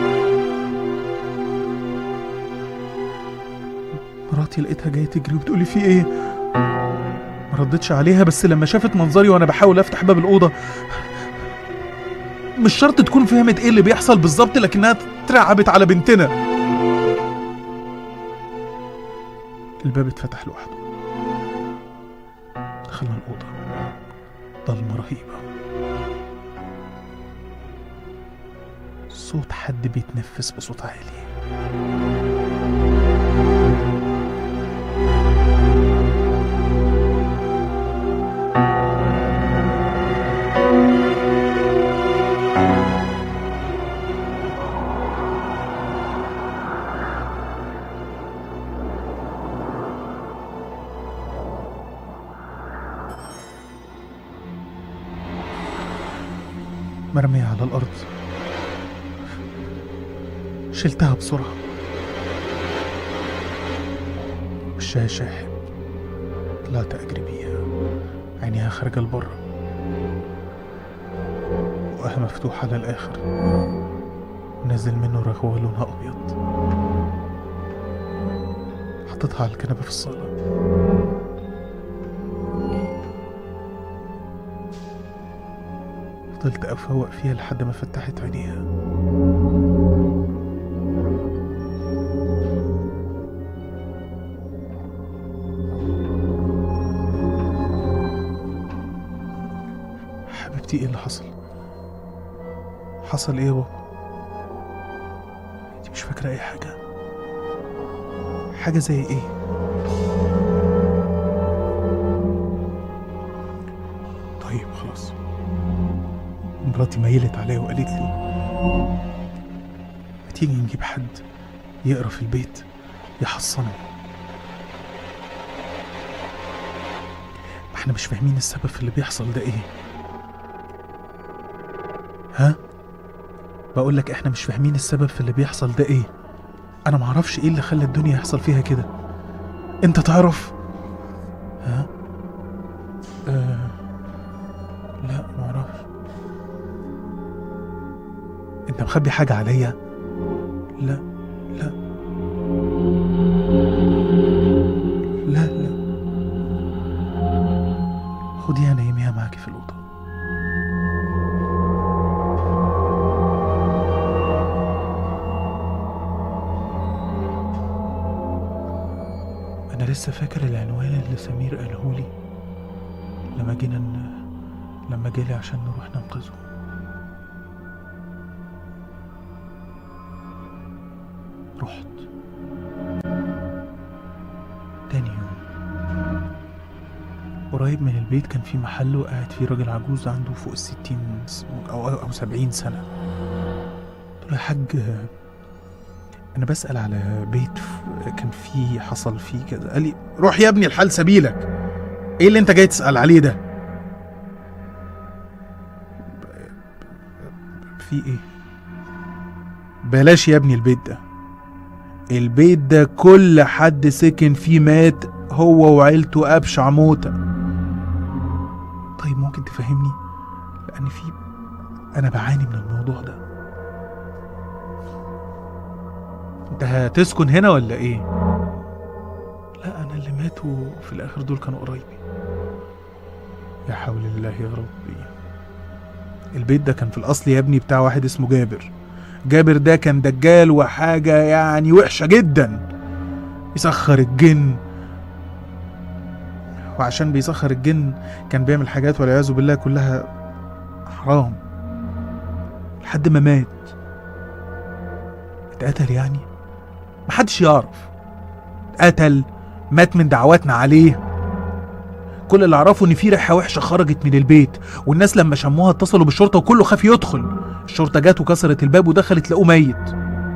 B: مراتي لقيتها جايه تجري وبتقولي في ايه ما ردتش عليها بس لما شافت منظري وانا بحاول افتح باب الاوضه مش شرط تكون فهمت ايه اللي بيحصل بالظبط لكنها اترعبت على بنتنا الباب اتفتح لوحده دخلنا الاوضه ضلمه رهيبه صوت حد بيتنفس بصوت عالي مرمية على الأرض شلتها بسرعة وشها شاحب طلعت أجري بيها عينيها خارجة لبره وقها مفتوح على الآخر نازل منه رغوة لونها أبيض حطيتها على الكنبة في الصالة فضلت أفوق فيها لحد ما فتحت عينيها حبيبتي ايه اللي حصل حصل ايه يا بابا انت مش فاكرة اي حاجة حاجة زي ايه طيب خلاص مراتي ميلت عليا وقالت لي ما تيجي نجيب حد يقرا في البيت يحصنه ما احنا مش فاهمين السبب في اللي بيحصل ده ايه ها بقول لك احنا مش فاهمين السبب في اللي بيحصل ده ايه انا معرفش ايه اللي خلى الدنيا يحصل فيها كده انت تعرف ها آه. لا معرفش انت مخبي حاجة عليا لا لا لا لا خديها نيميها معاكي في الأوضة أنا لسه فاكر العنوان اللي سمير قالهولي لما جينا ن... لما جالي عشان نروح ننقذه رحت تاني يوم قريب من البيت كان في محل وقاعد فيه راجل عجوز عنده فوق الستين س- أو أو سبعين سنة قلت له يا حاج أنا بسأل على بيت ف- كان فيه حصل فيه كذا قال لي روح يا ابني الحال سبيلك إيه اللي أنت جاي تسأل عليه ده؟ في إيه؟ بلاش يا ابني البيت ده البيت ده كل حد سكن فيه مات هو وعيلته أبشع موتة طيب ممكن تفهمني لأن في أنا بعاني من الموضوع ده أنت هتسكن هنا ولا إيه؟ لا أنا اللي ماتوا في الآخر دول كانوا قرايبي يا حول الله يا ربي البيت ده كان في الأصل يا ابني بتاع واحد اسمه جابر جابر ده كان دجال وحاجة يعني وحشة جدا يسخر الجن وعشان بيسخر الجن كان بيعمل حاجات والعياذ بالله كلها حرام لحد ما مات اتقتل يعني محدش يعرف اتقتل مات من دعواتنا عليه كل اللي اعرفه ان في ريحه وحشه خرجت من البيت والناس لما شموها اتصلوا بالشرطه وكله خاف يدخل الشرطه جت وكسرت الباب ودخلت لقوه ميت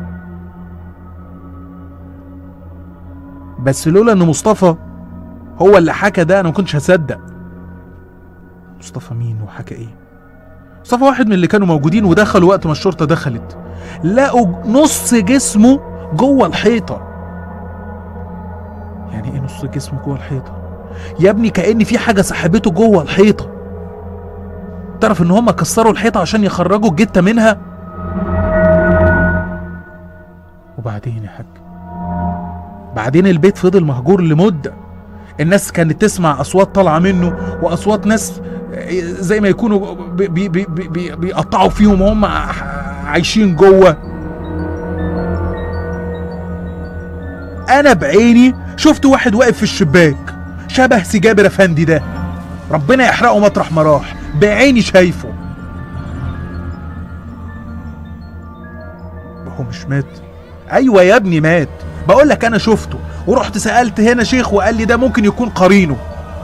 B: بس لولا ان مصطفى هو اللي حكى ده انا ما كنتش هصدق مصطفى مين وحكى ايه مصطفى واحد من اللي كانوا موجودين ودخلوا وقت ما الشرطه دخلت لقوا نص جسمه جوه الحيطه يعني ايه نص جسمه جوه الحيطه يا ابني كأن في حاجه سحبته جوه الحيطه تعرف ان هم كسروا الحيطه عشان يخرجوا الجته منها وبعدين يا حاج بعدين البيت فضل مهجور لمده الناس كانت تسمع اصوات طالعه منه واصوات ناس زي ما يكونوا بي بي بي بي بيقطعوا فيهم وهم عايشين جوه انا بعيني شفت واحد واقف في الشباك شبه سي جابر افندي ده ربنا يحرقه مطرح ما راح بعيني شايفه هو مش مات ايوه يا ابني مات بقول لك انا شفته ورحت سالت هنا شيخ وقال لي ده ممكن يكون قرينه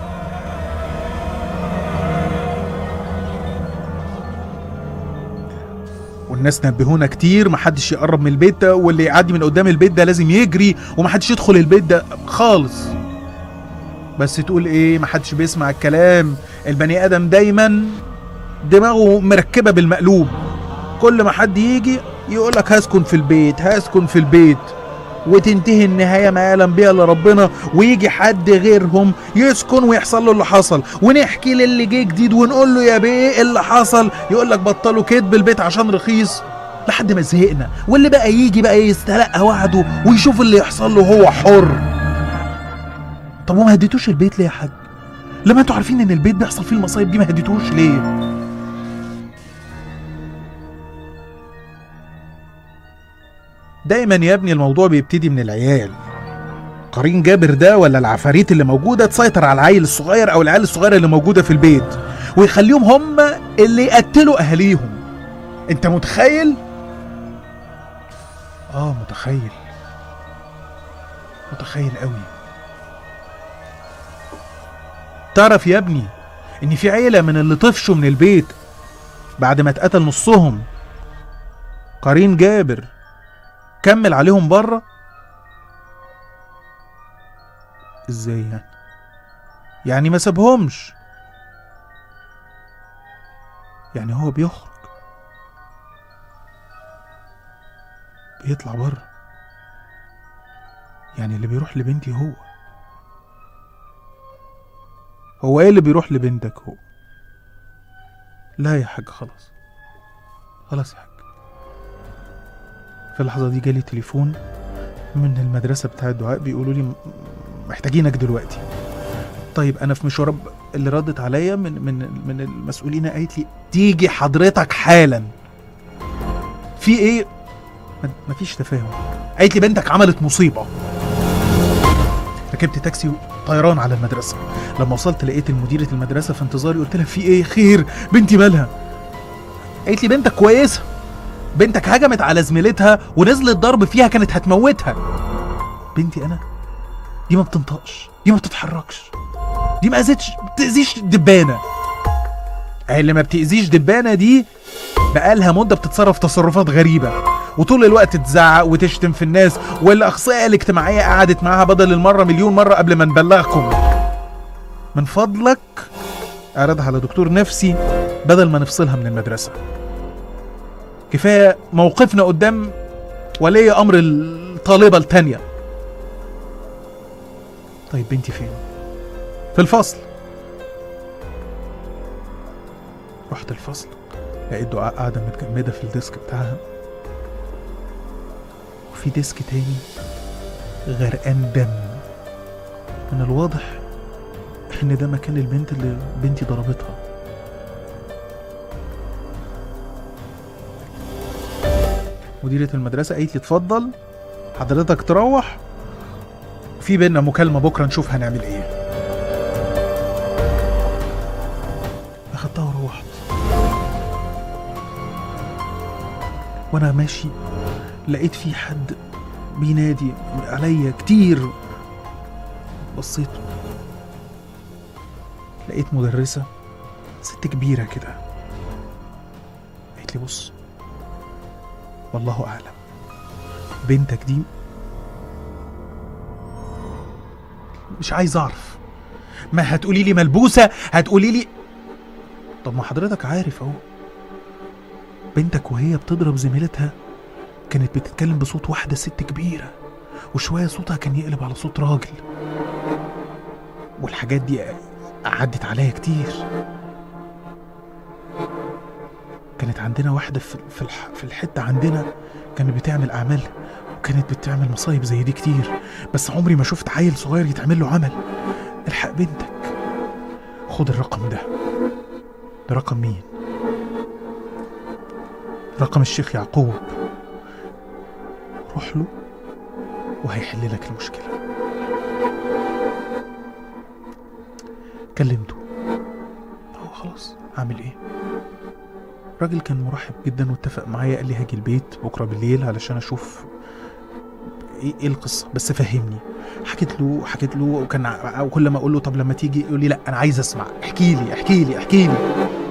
B: والناس نبهونا كتير محدش يقرب من البيت ده واللي يعدي من قدام البيت ده لازم يجري ومحدش يدخل البيت ده خالص بس تقول ايه محدش بيسمع الكلام البني ادم دايما دماغه مركبه بالمقلوب كل ما حد يجي يقول لك هسكن في البيت هسكن في البيت وتنتهي النهايه ما يعلم بها الا ربنا ويجي حد غيرهم يسكن ويحصل له اللي حصل ونحكي للي جه جديد ونقول له يا بيه ايه اللي حصل يقول لك بطلوا كدب البيت عشان رخيص لحد ما زهقنا واللي بقى يجي بقى يستلقى وعده ويشوف اللي يحصل له هو حر طب وما هديتوش البيت ليه يا حاج لما انتوا عارفين ان البيت بيحصل فيه المصايب دي ما هديتوش ليه دايما يا ابني الموضوع بيبتدي من العيال قرين جابر ده ولا العفاريت اللي موجوده تسيطر على العيل الصغير او العيال الصغيره اللي موجوده في البيت ويخليهم هم اللي يقتلوا اهاليهم انت متخيل اه متخيل متخيل قوي تعرف يا ابني ان في عيله من اللي طفشوا من البيت بعد ما اتقتل نصهم قرين جابر كمل عليهم بره ازاي يعني يعني ما سابهمش يعني هو بيخرج بيطلع بره يعني اللي بيروح لبنتي هو هو ايه اللي بيروح لبنتك هو لا يا حاج خلاص خلاص يا حاج في اللحظة دي جالي تليفون من المدرسة بتاع الدعاء بيقولوا لي م- محتاجينك دلوقتي طيب انا في مشوار اللي ردت عليا من من من المسؤولين قالت لي تيجي حضرتك حالا في ايه ما- مفيش تفاهم قالت لي بنتك عملت مصيبه ركبت تاكسي طيران على المدرسه لما وصلت لقيت مديره المدرسه في انتظاري قلت لها في ايه خير بنتي مالها قالت لي بنتك كويسه بنتك هجمت على زميلتها ونزلت ضرب فيها كانت هتموتها بنتي انا دي ما بتنطقش دي ما بتتحركش دي ما اذتش بتاذيش دبانه اللي ما بتاذيش دبانه دي بقالها مده بتتصرف تصرفات غريبه وطول الوقت تزعق وتشتم في الناس والاخصائيه الاجتماعيه قعدت معاها بدل المره مليون مره قبل ما نبلغكم من فضلك اعرضها على دكتور نفسي بدل ما نفصلها من المدرسه كفايه موقفنا قدام ولي امر الطالبه التانيه طيب بنتي فين في الفصل رحت الفصل لقيت دعاء قاعدة متجمدة في الديسك بتاعها وفي ديسك تاني غرقان دم من الواضح ان ده مكان البنت اللي بنتي ضربتها مديرة المدرسة قالت لي اتفضل حضرتك تروح في بينا مكالمة بكرة نشوف هنعمل ايه اخدتها وروحت وانا ماشي لقيت في حد بينادي عليا كتير بصيت لقيت مدرسة ست كبيرة كده قالت لي بص والله أعلم بنتك دي مش عايز أعرف ما هتقولي لي ملبوسة هتقولي لي طب ما حضرتك عارف أهو بنتك وهي بتضرب زميلتها كانت بتتكلم بصوت واحدة ست كبيرة وشوية صوتها كان يقلب على صوت راجل والحاجات دي عدت عليا كتير كانت عندنا واحدة في في الح- في الحتة عندنا كانت بتعمل أعمال وكانت بتعمل مصايب زي دي كتير بس عمري ما شفت عيل صغير يتعمل له عمل الحق بنتك خد الرقم ده ده رقم مين رقم الشيخ يعقوب روح له وهيحل لك المشكلة كلمته هو خلاص هعمل ايه الراجل كان مرحب جدا واتفق معايا قال لي هاجي البيت بكره بالليل علشان اشوف ايه ايه القصه بس فهمني حكيت له حكيت له وكان ع- وكل ما اقول له طب لما تيجي يقول لي لا انا عايز اسمع احكي لي احكي لي احكي لي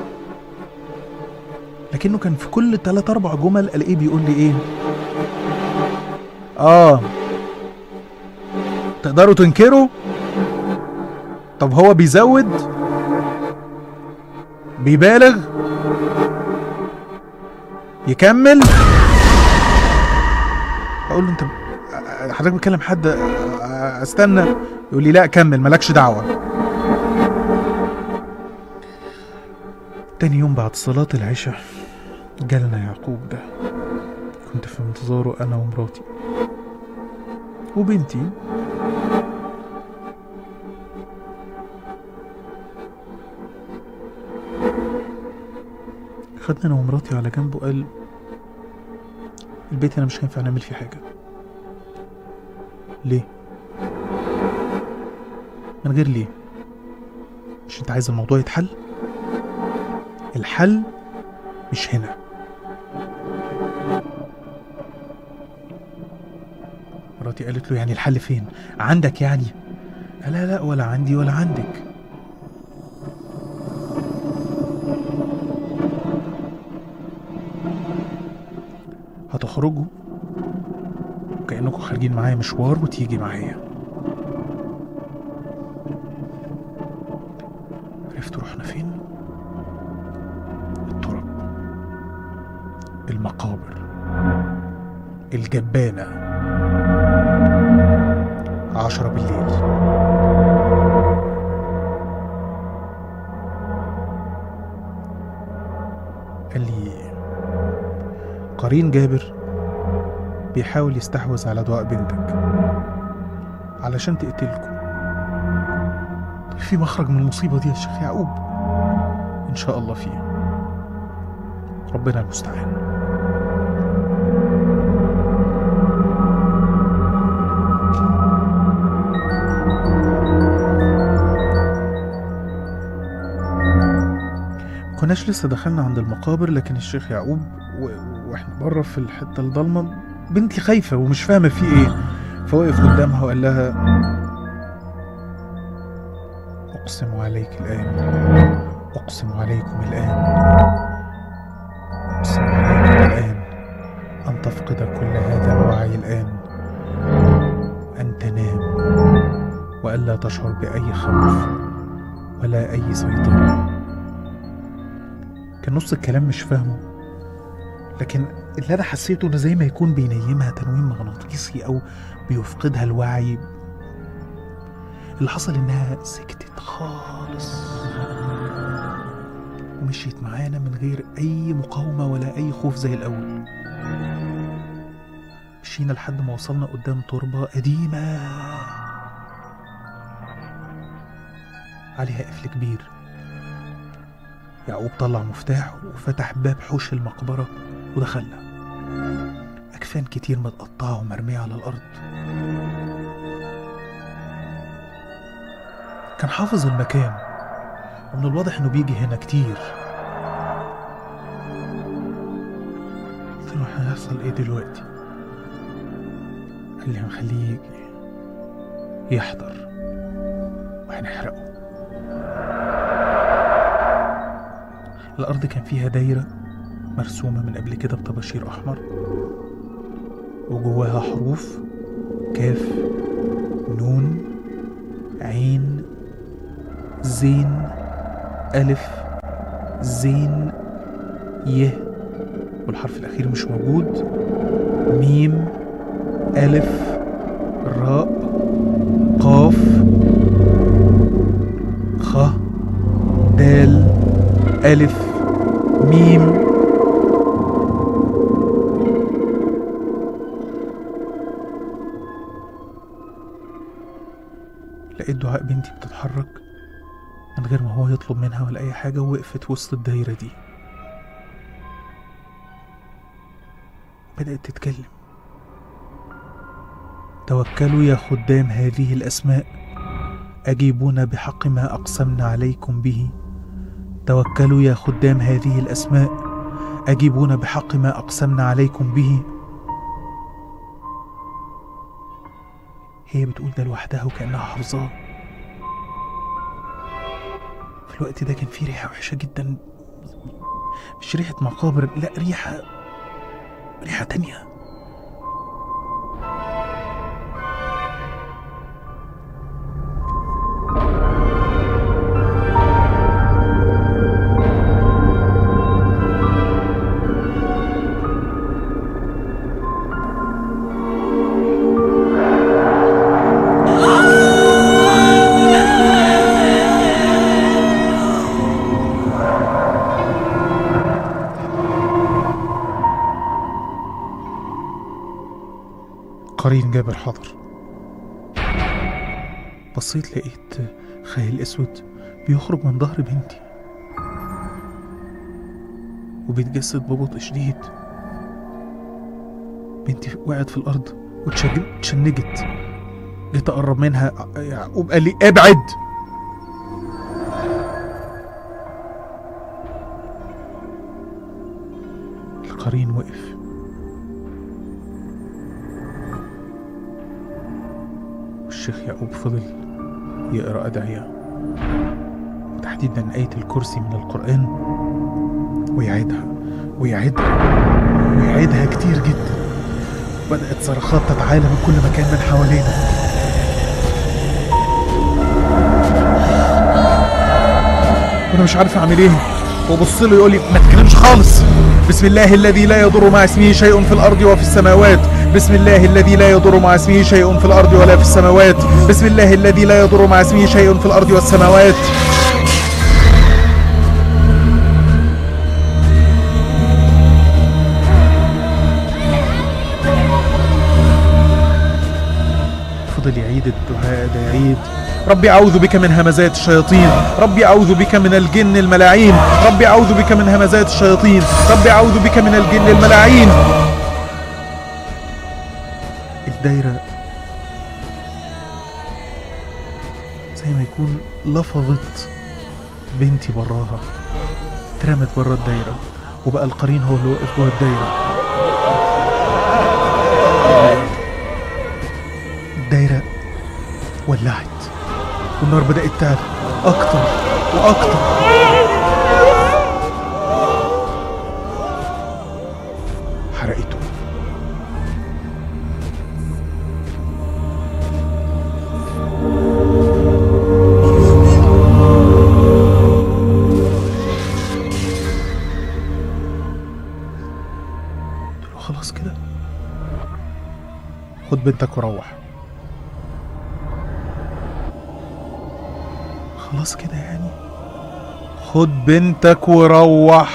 B: لكنه كان في كل ثلاث اربع جمل الاقيه بيقول لي ايه اه تقدروا تنكروا طب هو بيزود بيبالغ يكمل اقول له انت حضرتك بتكلم حد استنى يقول لي لا كمل مالكش دعوه تاني يوم بعد صلاة العشاء جالنا يعقوب ده كنت في انتظاره أنا ومراتي وبنتي خدنا أنا ومراتي على جنب وقال البيت أنا مش هينفع نعمل فيه حاجة ليه؟ من غير ليه؟ مش انت عايز الموضوع يتحل؟ الحل مش هنا مراتي قالت له يعني الحل فين عندك يعني قال لا لا ولا عندي ولا عندك هتخرجوا كأنكم خارجين معايا مشوار وتيجي معايا عرفتوا رحنا فين التراب المقابر الجبانة عشرة بالليل قال لي قرين جابر بيحاول يستحوذ على دعاء بنتك علشان تقتلكم طيب في مخرج من المصيبة دي يا شيخ يعقوب إن شاء الله فيه ربنا المستعان كناش لسه دخلنا عند المقابر لكن الشيخ يعقوب و... واحنا بره في الحته الضلمه بنتي خايفه ومش فاهمه في ايه فوقف قدامها وقال لها اقسم عليك الان اقسم عليكم الان اقسم عليكم الان ان تفقد كل هذا الوعي الان ان تنام والا تشعر باي خوف ولا اي سيطره كان نص الكلام مش فاهمه لكن اللي انا حسيته انه زي ما يكون بينيمها تنويم مغناطيسي او بيفقدها الوعي اللي حصل انها سكتت خالص ومشيت معانا من غير اي مقاومه ولا اي خوف زي الاول مشينا لحد ما وصلنا قدام تربه قديمه عليها قفل كبير يعقوب طلع مفتاح وفتح باب حوش المقبرة ودخلنا أكفان كتير متقطعة ومرمية على الأرض كان حافظ المكان ومن الواضح إنه بيجي هنا كتير قلت له احنا هيحصل إيه دلوقتي؟ قال لي هنخليه يجي يحضر وهنحرقه الأرض كان فيها دايرة مرسومة من قبل كده بطباشير أحمر وجواها حروف كاف نون عين زين ألف زين ي والحرف الأخير مش موجود ميم ألف راء قاف خ دال ألف ميم لقيت دعاء بنتي بتتحرك من غير ما هو يطلب منها ولا أي حاجة ووقفت وسط الدايرة دي بدأت تتكلم توكلوا يا خدام هذه الأسماء أجيبونا بحق ما أقسمنا عليكم به توكلوا يا خدام هذه الأسماء أجيبونا بحق ما أقسمنا عليكم به هي بتقول ده لوحدها وكأنها حافظاه في الوقت ده كان في ريحة وحشة جدا مش ريحة مقابر لا ريحة ريحة تانية قرين جابر حضر بصيت لقيت خيال اسود بيخرج من ظهر بنتي وبيتجسد ببطء شديد بنتي وقعت في الارض واتشنجت جيت اقرب منها يعقوب قال لي ابعد القرين وقف والشيخ يعقوب فضل يقرأ أدعية وتحديدا آية الكرسي من القرآن ويعيدها ويعيدها ويعيدها كتير جدا بدأت صرخات تتعالى من كل مكان من حوالينا وانا مش عارف اعمل ايه وبص له يقول لي ما تتكلمش خالص بسم الله الذي لا يضر مع اسمه شيء في الارض وفي السماوات بسم الله الذي لا يضر مع اسمه شيء في الارض ولا في السماوات بسم الله الذي لا يضر مع اسمه شيء في الارض والسماوات فضل يعيد الدعاء ده يعيد ربي أعوذ بك من همزات الشياطين ربي أعوذ بك من الجن الملاعين ربي أعوذ بك من همزات الشياطين ربي أعوذ بك من الجن الملاعين الدايرة زي ما يكون لفظت بنتي براها اترمت برا الدايرة وبقى القرين هو اللي واقف جوه الدايرة الدايرة ولعت والنار بدأت تعلى أكتر وأكتر حرقته قلت له خلاص كده خد بنتك وروح خلاص كده يعني خد بنتك وروح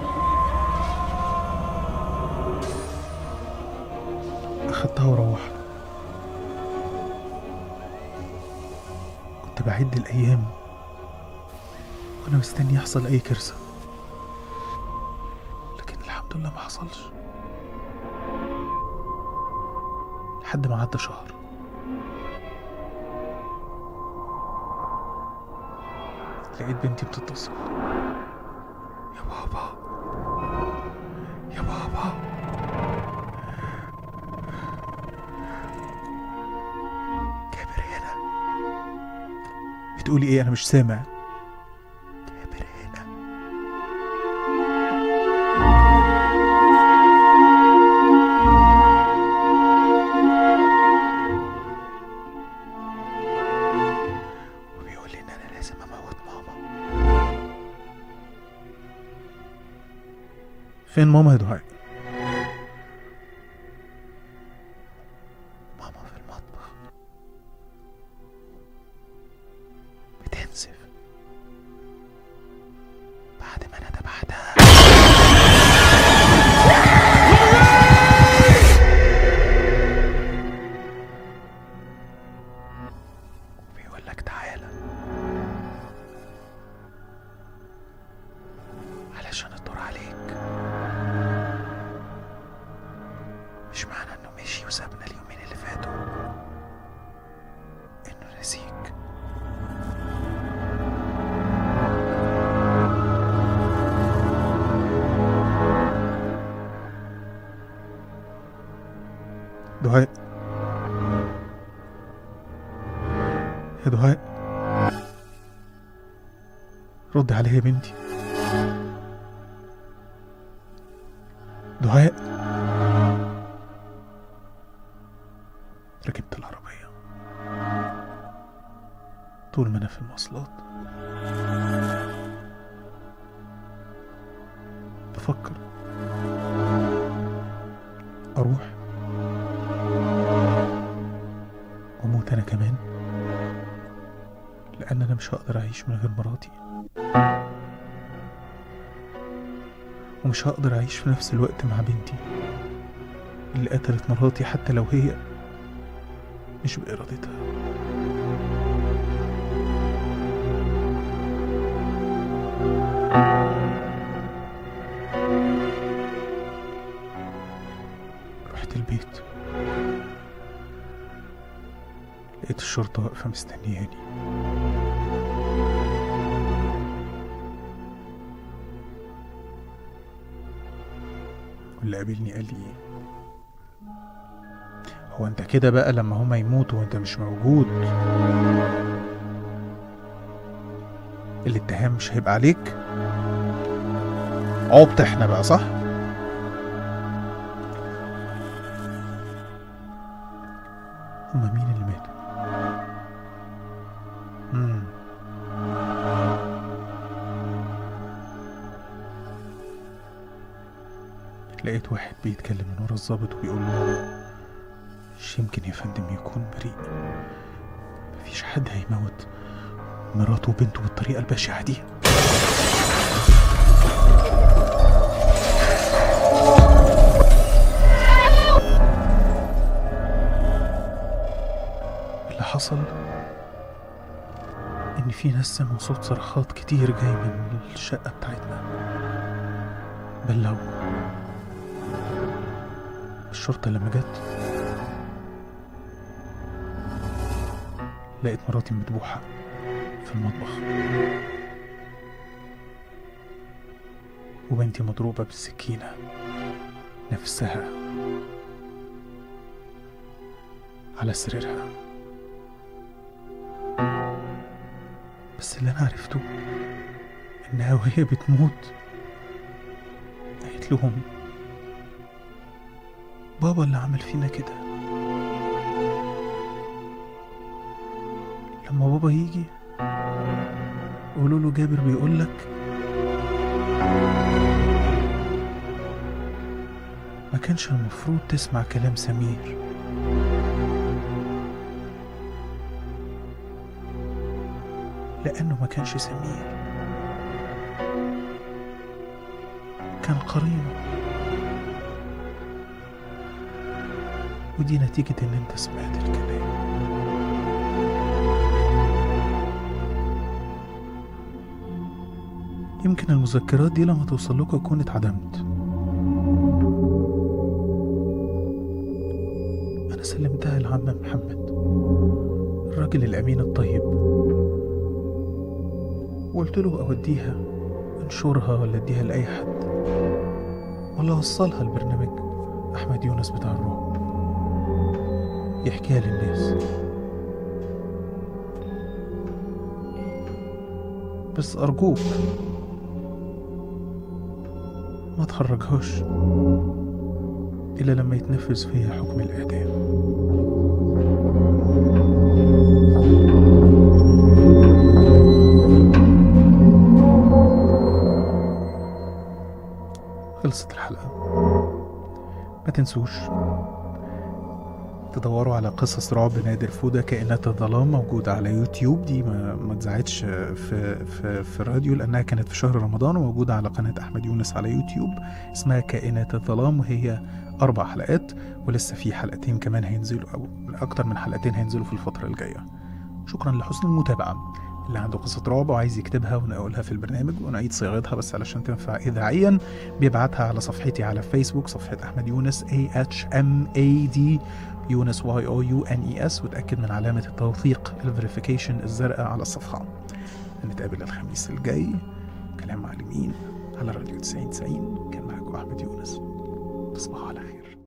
B: اخدتها وروحت كنت بعد الايام وانا مستني يحصل اي كارثه لكن الحمد لله ما حصلش لحد ما عدى شهر لقيت بنتي بتتصل يا بابا يا بابا جابر هنا بتقولي ايه انا مش سامع جابر هنا فين ماما يا دعاء ماما في المطبخ بتنزف بعد ما انا دبحتها وبيقول لك تعالى علشان الدور عليك مش معنى انه مشي وسابنا اليومين اللي فاتوا انه نسيك دعاء يا دعاء رد عليا يا بنتي دعاء ركبت العربية طول ما أنا في المواصلات بفكر أروح وأموت أنا كمان لأن أنا مش هقدر أعيش من غير مراتي ومش هقدر أعيش في نفس الوقت مع بنتي اللي قتلت مراتي حتى لو هي مش بإرادتها رحت البيت لقيت الشرطة واقفة مستنياني واللي قابلني قال لي هو انت كده بقى لما هما يموتوا وانت مش موجود الاتهام مش هيبقى عليك عبط احنا بقى صح هما مين اللي ماتوا مم. لقيت واحد بيتكلم من ورا الظابط وبيقول له مش يمكن يا فندم يكون بريء مفيش حد هيموت مراته وبنته بالطريقة البشعة دي اللي حصل إن في ناس سمعوا صوت صرخات كتير جاي من الشقة بتاعتنا بلغوا الشرطة لما جت لقيت مراتي مذبوحة في المطبخ وبنتي مضروبة بالسكينة نفسها على سريرها بس اللي أنا عرفته إنها وهي بتموت قالت لهم بابا اللي عمل فينا كده لما بابا يجي قولوا له جابر بيقول لك ما كانش المفروض تسمع كلام سمير لأنه ما كانش سمير كان قرينه ودي نتيجة إن أنت سمعت الكلام يمكن المذكرات دي لما توصل لكم أكون اتعدمت أنا سلمتها لعم محمد الراجل الأمين الطيب وقلت له أوديها انشرها ولا اديها لأي حد ولا أوصلها لبرنامج أحمد يونس بتاع الرعب يحكيها للناس بس أرجوك ما تخرجهاش إلا لما يتنفذ فيها حكم الإعدام خلصت الحلقة ما تنسوش تدوروا على قصص رعب نادر فودة كائنات الظلام موجودة على يوتيوب دي ما, ما اتذاعتش في, في, في الراديو لأنها كانت في شهر رمضان وموجودة على قناة أحمد يونس على يوتيوب اسمها كائنات الظلام وهي أربع حلقات ولسه في حلقتين كمان هينزلوا أو أكتر من حلقتين هينزلوا في الفترة الجاية شكرا لحسن المتابعة اللي عنده قصة رعب وعايز يكتبها ونقولها في البرنامج ونعيد صياغتها بس علشان تنفع إذاعيا بيبعتها على صفحتي على فيسبوك صفحة أحمد يونس A H M A D يونس واي او يو ان اي اس وتأكد من علامة التوثيق الفيريفيكيشن الزرقاء على الصفحة نتقابل الخميس الجاي كلام معلمين على راديو 90 90 كان معكم أحمد يونس تصبحوا على خير